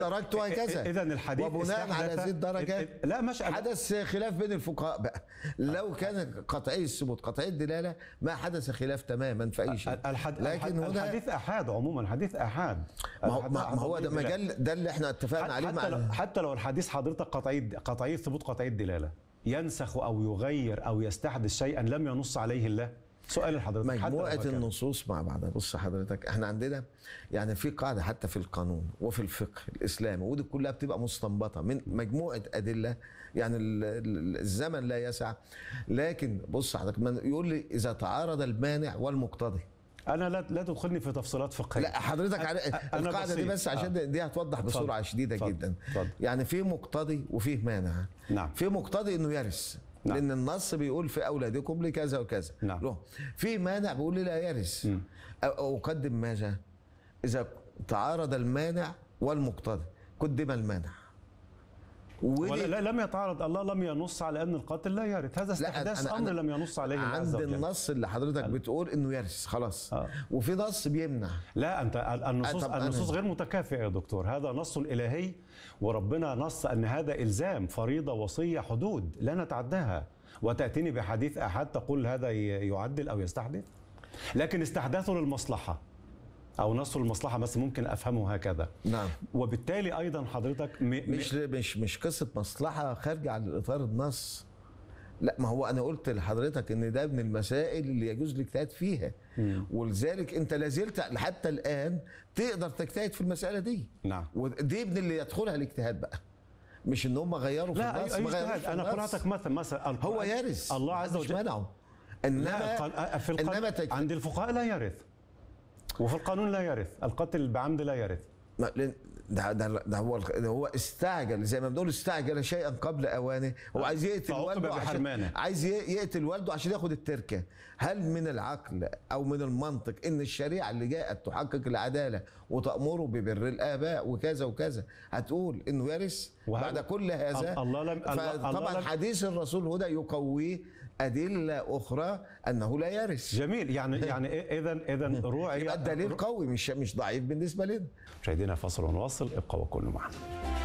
درجته وهكذا إذا الحديث وبناء على استحدث- هذه الدرجة لا مش حدث خلاف بين الفقهاء بقى لو كان قطعي الثبوت قطعي الدلاله ما حدث خلاف تماما في اي شيء الحد... لكن هنا الحديث احاد عموما حديث احاد ما هو, الحديث ما ما هو ده قطعي الدلالة. مجال ده اللي احنا اتفقنا عليه حتى مع لو حتى لو الحديث حضرتك قطعي قطعي الثبوت قطعي الدلاله ينسخ او يغير او يستحدث شيئا لم ينص عليه الله سؤال لحضرتك حتى لو مجموعة هكذا. النصوص مع بعضها بص حضرتك احنا عندنا يعني في قاعدة حتى في القانون وفي الفقه الإسلامي ودي كلها بتبقى مستنبطة من مجموعة أدلة يعني ال- ال- الزمن لا يسع لكن بص حضرتك من يقول لي إذا تعارض المانع والمقتضي انا لا لا تدخلني في تفصيلات فقهيه لا حضرتك على أنا القاعدة دي بسيط. بس عشان آه. دي هتوضح اتفضل. بسرعة شديدة اتفضل. جدا اتفضل. يعني في مقتضي وفيه مانع نعم. في مقتضي انه يرث نعم. لان النص بيقول في اولادكم لكذا وكذا نعم. له في مانع بيقول لي لا يرث مم. أو- اقدم ماذا اذا تعارض المانع والمقتضي قدم المانع ودي ولا لا لم يتعارض الله لم ينص على ان القاتل لا يرث هذا استحداث امر لم ينص عليه الله عز عند وجل النص اللي حضرتك بتقول انه يرث خلاص آه. وفي نص بيمنع لا انت ال- النصوص آه، طب أنا- النصوص غير متكافئه يا دكتور هذا نص الهي وربنا نص ان هذا الزام فريضه وصيه حدود لا نتعداها وتاتيني بحديث احد تقول هذا ي- يعدل او يستحدث لكن استحداثه للمصلحه او نص المصلحه بس ممكن افهمه هكذا نعم وبالتالي ايضا حضرتك م... م... مش مش مش قصه مصلحه خارجه عن اطار النص لا ما هو انا قلت لحضرتك ان ده من المسائل اللي يجوز الاجتهاد فيها ولذلك انت لازلت حتى الان تقدر تجتهد في المساله دي نعم. ودي من اللي يدخلها الاجتهاد بقى مش ان هم غيروا في لا النص اي أي ما غيروش اجتهاد في انا النص. قراتك مثل مثلا القرآن- هو يرث الله عز محدش وجل منعه لا انما القان- في القان... انما تك... عند الفقهاء لا يرث وفي القانون لا يرث القتل بعمد لا يرث ما- لأن ده ده ده هو ده هو استعجل زي ما بنقول استعجل شيئا قبل اوانه هو عايز يقتل فعوقب والده عشان بحرمانه. عايز ي- يقتل والده عشان ياخد التركه هل من العقل او من المنطق ان الشريعه اللي جاءت تحقق العداله وتامره ببر الاباء وكذا وكذا هتقول انه يرث وهذا- بعد كل هذا الله لم- الله- الله طبعا لم- حديث الرسول هدى يقويه ادله اخرى انه لا يرث جميل يعني يعني اذا اذا روعي يبقى الدليل قوي مش مش ضعيف بالنسبه لنا مشاهدينا فاصل ونواصل ابقوا وكونوا معنا